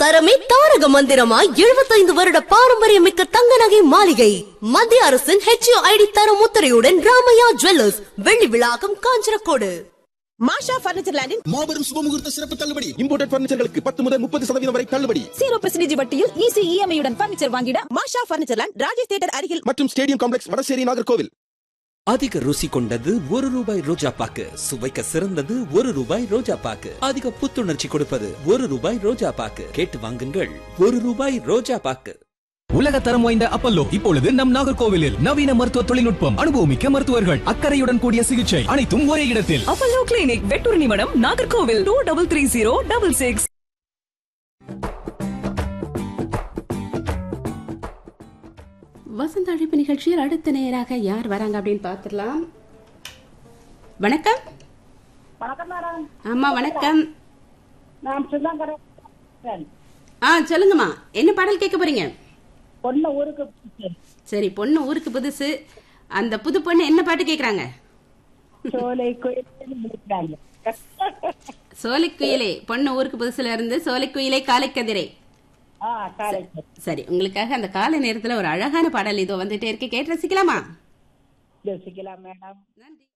தரமே தாரக மந்திரமாய் எழுபத்தைந்து வருட பாரம்பரியமிக்க தங்க நகை மாளிகை மத்திய அரசின் ஹெச்ஐடி தர முத்திரையுடன் ராமையா ஜுவல்லர்ஸ் வெள்ளி விழாக்கம் காஞ்சரக்கோடு மாஷா பர்னிச்சர் லேண்டின் மாபெரும் சுபமுகூர்த்த சிறப்பு தள்ளுபடி இம்போர்டட் பர்னிச்சர்களுக்கு பத்து முதல் முப்பது சதவீதம் வரை தள்ளுபடி ஜீரோ பெர்சன்டேஜ் வட்டியில் ஈஸி இஎம்ஐ உடன் பர்னிச்சர் வாங்கிட Masha furniture land Rajesh theatre அருகில் மற்றும் ஸ்டேடியம் காம்ப்ளெக்ஸ் வடசேரி நாகர்கோவில் அதிக ருசி கொண்டது ஒரு ரூபாய் ரோஜா பாக்கு சுவைக்க சிறந்தது ஒரு ரூபாய் ரோஜா பாக்கு அதிக புத்துணர்ச்சி கொடுப்பது ஒரு ரூபாய் ரோஜா பாக்கு கேட்டு வாங்குங்கள் ஒரு ரூபாய் ரோஜா பாக்கு உலக தரம் வாய்ந்த அப்பல்லோ இப்பொழுது நம் நாகர்கோவிலில் நவீன மருத்துவ தொழில்நுட்பம் அனுபவமிக்க மருத்துவர்கள் அக்கறையுடன் கூடிய சிகிச்சை அனைத்தும் ஒரே இடத்தில் அப்பல்லோ கிளினிக் வெட்டூர் நிமிடம் Nagercoil two double three zero double six வசந்த அழைப்பு நிகழ்ச்சியில் அடுத்த நேராக யார் வராங்க அப்படின்னு பார்த்துடலாம் வணக்கம் வணக்கம் மேடம் ஆமா வணக்கம் நான் சுதாகரன் ஆ சொல்லுங்கம்மா என்ன பாடல் கேட்க போறீங்க பொண்ணு ஊருக்கு போச்சு. சரி பொண்ணு ஊருக்கு புதுசு அந்த புது பொண்ணு என்ன பாட்டு கேக்குறாங்க சோலை கோயில் முடிக்கிறாங்க சோலைக்குயிலே பொண்ணு ஊருக்கு புதுசுல இருந்து சோலைக்குயிலே காலைக்கதிரை ஆ காலேஜ் சரி உங்களுக்காக அந்த காலை நேரத்துல ஒரு அழகான பாடல் இதோ வந்துட்டே இருக்கு கேட்டு ரசிக்கலாமா யோசிக்கலாம் மேடம் நன்றி